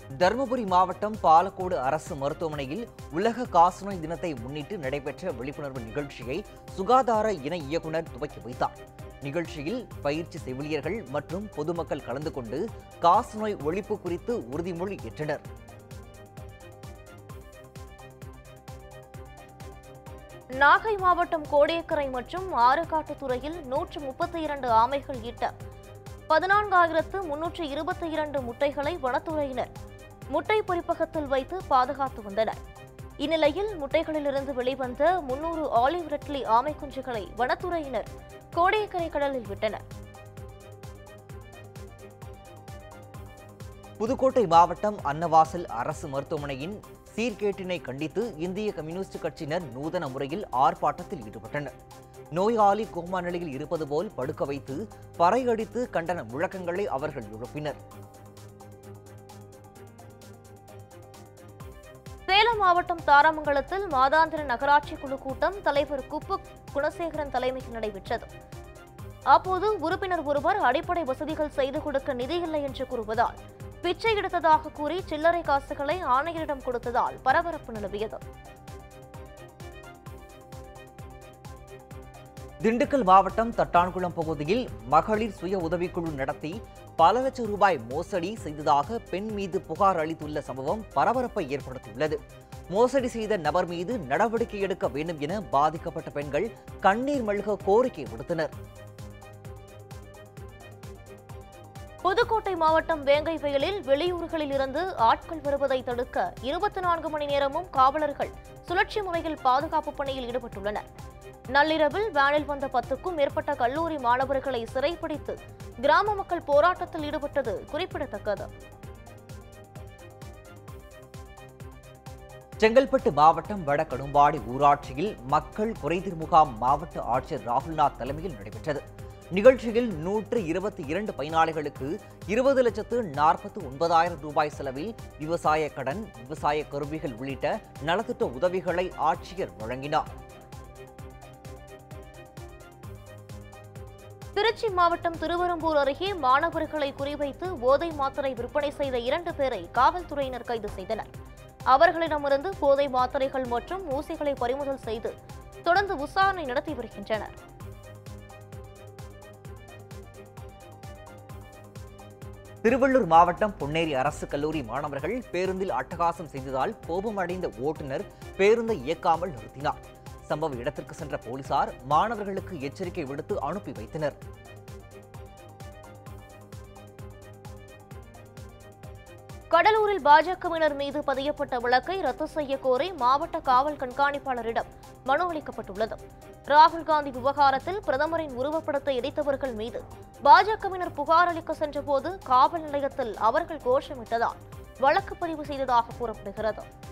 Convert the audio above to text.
தருமபுரி மாவட்டம் பாலக்கோடு அரசு மருத்துவமனையில் உலக காசநோய் தினத்தை முன்னிட்டு நடைபெற்ற விழிப்புணர்வு நிகழ்ச்சியை சுகாதார இணை இயக்குனர் துவக்கி வைத்தார் நிகழ்ச்சியில் பயிற்சி செவிலியர்கள் மற்றும் பொதுமக்கள் கலந்து கொண்டு காசநோய் ஒழிப்பு குறித்து உறுதிமொழி ஏற்றனர் நாகை மாவட்டம் கோடியக்கரை மற்றும் ஆறுகாட்டுத்துறையில் நூற்று முப்பத்தி இரண்டு ஆமைகள் ஈட்ட பதினான்காயிரத்து முன்னூற்று இருபத்தி இரண்டு முட்டைகளை வனத்துறையினர் முட்டை பொறிப்பகத்தில் வைத்து பாதுகாத்து வந்தனர் இந்நிலையில் முட்டைகளிலிருந்து வெளிவந்த முன்னூறு ஆலிவ் ரெட்லி ஆமை குஞ்சுகளை வனத்துறையினர் கோடியக்கரை கடலில் விட்டனர் புதுக்கோட்டை மாவட்டம் அன்னவாசல் அரசு மருத்துவமனையின் சீர்கேட்டினை கண்டித்து இந்திய கம்யூனிஸ்ட் கட்சியினர் நூதன முறையில் ஆர்ப்பாட்டத்தில் ஈடுபட்டனர் நோயாளி கோமா நிலையில் இருப்பது போல் படுக்க வைத்து பறையடித்து கண்டன முழக்கங்களை அவர்கள் எழுப்பினர் சேலம் மாவட்டம் தாராமங்கலத்தில் மாதாந்திர நகராட்சி குழு கூட்டம் தலைவர் குப்பு குணசேகரன் தலைமையில் நடைபெற்றது அப்போது உறுப்பினர் ஒருவர் அடிப்படை வசதிகள் செய்து கொடுக்க நிதியில்லை என்று கூறுவதால் பிச்சை எடுத்ததாக கூறி சில்லறை காசுகளை ஆணையரிடம் கொடுத்ததால் பரபரப்பு நிலவியது திண்டுக்கல் மாவட்டம் தட்டான்குளம் பகுதியில் மகளிர் சுய உதவிக்குழு நடத்தி பல லட்சம் ரூபாய் மோசடி செய்ததாக பெண் மீது புகார் அளித்துள்ள சம்பவம் பரபரப்பை ஏற்படுத்தியுள்ளது மோசடி செய்த நபர் மீது நடவடிக்கை எடுக்க வேண்டும் என பாதிக்கப்பட்ட பெண்கள் கண்ணீர் மல்க கோரிக்கை விடுத்தனர் புதுக்கோட்டை மாவட்டம் வேங்கை வயலில் வெளியூர்களில் இருந்து ஆட்கள் வருவதை தடுக்க இருபத்தி நான்கு மணி நேரமும் காவலர்கள் சுழற்சி முறையில் பாதுகாப்பு பணியில் ஈடுபட்டுள்ளனர் நள்ளிரவில் வேனில் வந்த பத்துக்கும் மேற்பட்ட கல்லூரி மாணவர்களை சிறைப்பிடித்து கிராம மக்கள் போராட்டத்தில் ஈடுபட்டது குறிப்பிடத்தக்கது செங்கல்பட்டு மாவட்டம் வடகடும்பாடி ஊராட்சியில் மக்கள் குறைதீர் முகாம் மாவட்ட ஆட்சியர் ராகுல்நாத் தலைமையில் நடைபெற்றது நிகழ்ச்சியில் நூற்று இருபத்தி இரண்டு பயனாளிகளுக்கு இருபது லட்சத்து நாற்பத்து ஒன்பதாயிரம் ரூபாய் செலவில் விவசாய கடன் விவசாய கருவிகள் உள்ளிட்ட நலத்திட்ட உதவிகளை ஆட்சியர் வழங்கினார் திருச்சி மாவட்டம் திருவெரும்பூர் அருகே மாணவர்களை குறிவைத்து போதை மாத்திரை விற்பனை செய்த இரண்டு பேரை காவல்துறையினர் கைது செய்தனர் அவர்களிடமிருந்து போதை மாத்திரைகள் மற்றும் ஊசிகளை பறிமுதல் செய்து தொடர்ந்து விசாரணை நடத்தி வருகின்றனர் திருவள்ளூர் மாவட்டம் பொன்னேரி அரசு கல்லூரி மாணவர்கள் பேருந்தில் அட்டகாசம் செய்ததால் கோபமடைந்த ஓட்டுநர் பேருந்தை இயக்காமல் நிறுத்தினார் சம்பவ இடத்திற்கு சென்ற போலீசார் மாணவர்களுக்கு எச்சரிக்கை விடுத்து அனுப்பி வைத்தனர் கடலூரில் பாஜகவினர் மீது பதியப்பட்ட வழக்கை ரத்து செய்ய கோரி மாவட்ட காவல் கண்காணிப்பாளரிடம் மனு அளிக்கப்பட்டுள்ளது ராகுல் காந்தி விவகாரத்தில் பிரதமரின் உருவப்படத்தை எரித்தவர்கள் மீது பாஜகவினர் புகார் அளிக்க சென்றபோது காவல் நிலையத்தில் அவர்கள் கோஷமிட்டதால் வழக்கு பதிவு செய்ததாக கூறப்படுகிறது